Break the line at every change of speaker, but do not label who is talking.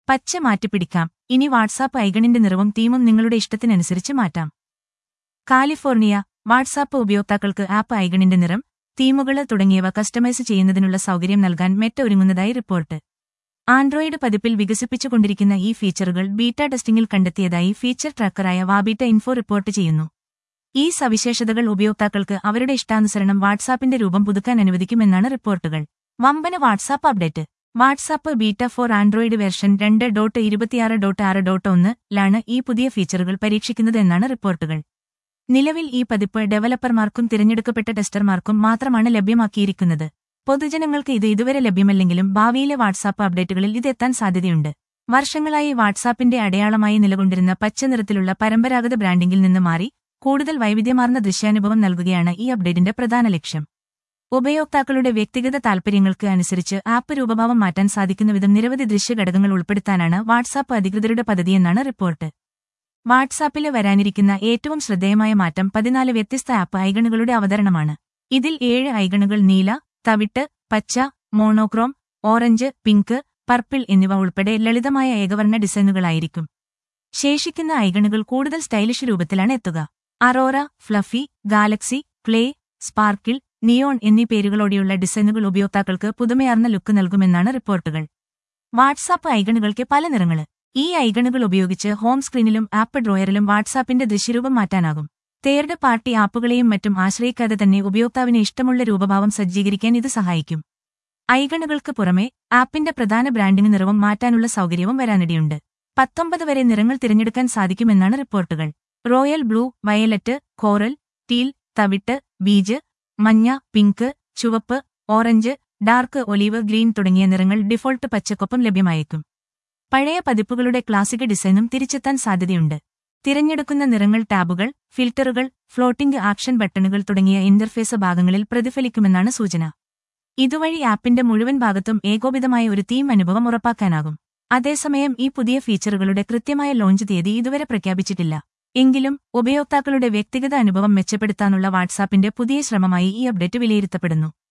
പച്ച മാറ്റിപ്പിടിക്കാം ഇനി വാട്സാപ്പ് ഐഗണിന്റെ നിറവും തീമും നിങ്ങളുടെ ഇഷ്ടത്തിനനുസരിച്ച് മാറ്റാം കാലിഫോർണിയ വാട്സാപ്പ് ഉപയോക്താക്കൾക്ക് ആപ്പ് ഐഗണിന്റെ നിറം തീമുകൾ തുടങ്ങിയവ കസ്റ്റമൈസ് ചെയ്യുന്നതിനുള്ള സൗകര്യം നൽകാൻ മെറ്റ ഒരുങ്ങുന്നതായി റിപ്പോർട്ട് ആൻഡ്രോയിഡ് പതിപ്പിൽ വികസിപ്പിച്ചുകൊണ്ടിരിക്കുന്ന ഈ ഫീച്ചറുകൾ ബീറ്റ ടെസ്റ്റിംഗിൽ കണ്ടെത്തിയതായി ഫീച്ചർ ട്രാക്കറായ വാബീറ്റ ഇൻഫോ റിപ്പോർട്ട് ചെയ്യുന്നു ഈ സവിശേഷതകൾ ഉപയോക്താക്കൾക്ക് അവരുടെ ഇഷ്ടാനുസരണം വാട്സാപ്പിന്റെ രൂപം പുതുക്കാൻ അനുവദിക്കുമെന്നാണ് റിപ്പോർട്ടുകൾ വമ്പന WhatsApp update WhatsApp beta for Android version രണ്ട് ഡോട്ട് ഇരുപത്തിയാറ് ഡോട്ട് ആറ് ഡോട്ട് ഒന്ന് ലാണ് ഈ പുതിയ ഫീച്ചറുകൾ പരീക്ഷിക്കുന്നത് എന്നാണ് റിപ്പോർട്ടുകൾ നിലവിൽ ഈ പതിപ്പ് ഡെവലപ്പർമാർക്കും തിരഞ്ഞെടുക്കപ്പെട്ട ടെസ്റ്റർമാർക്കും മാത്രമാണ് ലഭ്യമാക്കിയിരിക്കുന്നത് പൊതുജനങ്ങൾക്ക് ഇത് ഇതുവരെ ലഭ്യമല്ലെങ്കിലും ഭാവിയിലെ വാട്സാപ്പ് അപ്ഡേറ്റുകളിൽ ഇതെത്താൻ സാധ്യതയുണ്ട് വർഷങ്ങളായി വാട്സാപ്പിന്റെ അടയാളമായി നിലകൊണ്ടിരുന്ന പച്ച നിറത്തിലുള്ള പരമ്പരാഗത ബ്രാൻഡിംഗിൽ നിന്ന് മാറി കൂടുതൽ വൈവിധ്യമാർന്ന ദൃശ്യാനുഭവം നൽകുകയാണ് ഈ അപ്ഡേറ്റിന്റെ പ്രധാന ലക്ഷ്യം ഉപയോക്താക്കളുടെ വ്യക്തിഗത താൽപര്യങ്ങൾക്ക് അനുസരിച്ച് ആപ്പ് രൂപഭാവം മാറ്റാൻ സാധിക്കുന്ന വിധം നിരവധി ദൃശ്യഘടകങ്ങൾ ഉൾപ്പെടുത്താനാണ് വാട്സാപ്പ് അധികൃതരുടെ പദ്ധതിയെന്നാണ് റിപ്പോർട്ട് വാട്സാപ്പില് വരാനിരിക്കുന്ന ഏറ്റവും ശ്രദ്ധേയമായ മാറ്റം പതിനാല് വ്യത്യസ്ത ആപ്പ് ഐഗണുകളുടെ അവതരണമാണ് ഇതിൽ ഏഴ് ഐഗണുകൾ നീല തവിട്ട് പച്ച മോണോക്രോം ഓറഞ്ച് പിങ്ക് പർപ്പിൾ എന്നിവ ഉൾപ്പെടെ ലളിതമായ ഏകവർണ്ണ ഡിസൈനുകളായിരിക്കും ശേഷിക്കുന്ന ഐഗണുകൾ കൂടുതൽ സ്റ്റൈലിഷ് രൂപത്തിലാണ് എത്തുക aurora fluffy galaxy clay sparkle neon എന്നീ പേരുകളോടെയുള്ള ഡിസൈനുകൾ ഉപയോക്താക്കൾക്ക് പുതുമയാർന്ന ലുക്ക് നൽകുമെന്നാണ് റിപ്പോർട്ടുകൾ വാട്സാപ്പ് ഐഗണുകൾക്ക് പല നിറങ്ങള് ഈ ഐഗണുകൾ ഉപയോഗിച്ച് ഹോം സ്ക്രീനിലും ആപ്പ് ഡ്രോയറിലും വാട്സാപ്പിന്റെ ദൃശ്യരൂപം മാറ്റാനാകും തേർഡ് പാർട്ടി ആപ്പുകളെയും മറ്റും ആശ്രയിക്കാതെ തന്നെ ഉപയോക്താവിന് ഇഷ്ടമുള്ള രൂപഭാവം സജ്ജീകരിക്കാൻ ഇത് സഹായിക്കും ഐഗണുകൾക്ക് പുറമെ ആപ്പിന്റെ പ്രധാന ബ്രാൻഡിംഗ് നിറവും മാറ്റാനുള്ള സൗകര്യവും വരാനിടയുണ്ട് പത്തൊമ്പത് വരെ നിറങ്ങൾ തിരഞ്ഞെടുക്കാൻ സാധിക്കുമെന്നാണ് റിപ്പോർട്ടുകൾ royal blue violet coral teal തവിട്ട് ബീജ് മഞ്ഞ പിങ്ക് ചുവപ്പ് ഓറഞ്ച് ഡാർക്ക് ഒലീവ് ഗ്രീൻ തുടങ്ങിയ നിറങ്ങൾ ഡിഫോൾട്ട് പച്ചക്കൊപ്പം ലഭ്യമായേക്കും പഴയ പതിപ്പുകളുടെ ക്ലാസിക് ഡിസൈനും തിരിച്ചെത്താൻ സാധ്യതയുണ്ട് തിരഞ്ഞെടുക്കുന്ന നിറങ്ങൾ ടാബുകൾ ഫിൽറ്ററുകൾ ഫ്ലോട്ടിംഗ് ആക്ഷൻ ബട്ടണുകൾ തുടങ്ങിയ ഇന്റർഫേസ് ഭാഗങ്ങളിൽ പ്രതിഫലിക്കുമെന്നാണ് സൂചന ഇതുവഴി ആപ്പിന്റെ മുഴുവൻ ഭാഗത്തും ഏകോപിതമായ ഒരു തീം അനുഭവം ഉറപ്പാക്കാനാകും അതേസമയം ഈ പുതിയ ഫീച്ചറുകളുടെ കൃത്യമായ ലോഞ്ച് തീയതി ഇതുവരെ പ്രഖ്യാപിച്ചിട്ടില്ല എങ്കിലും ഉപയോക്താക്കളുടെ വ്യക്തിഗത അനുഭവം മെച്ചപ്പെടുത്താനുള്ള വാട്സാപ്പിന്റെ പുതിയ ശ്രമമായി ഈ അപ്ഡേറ്റ് വിലയിരുത്തപ്പെടുന്നു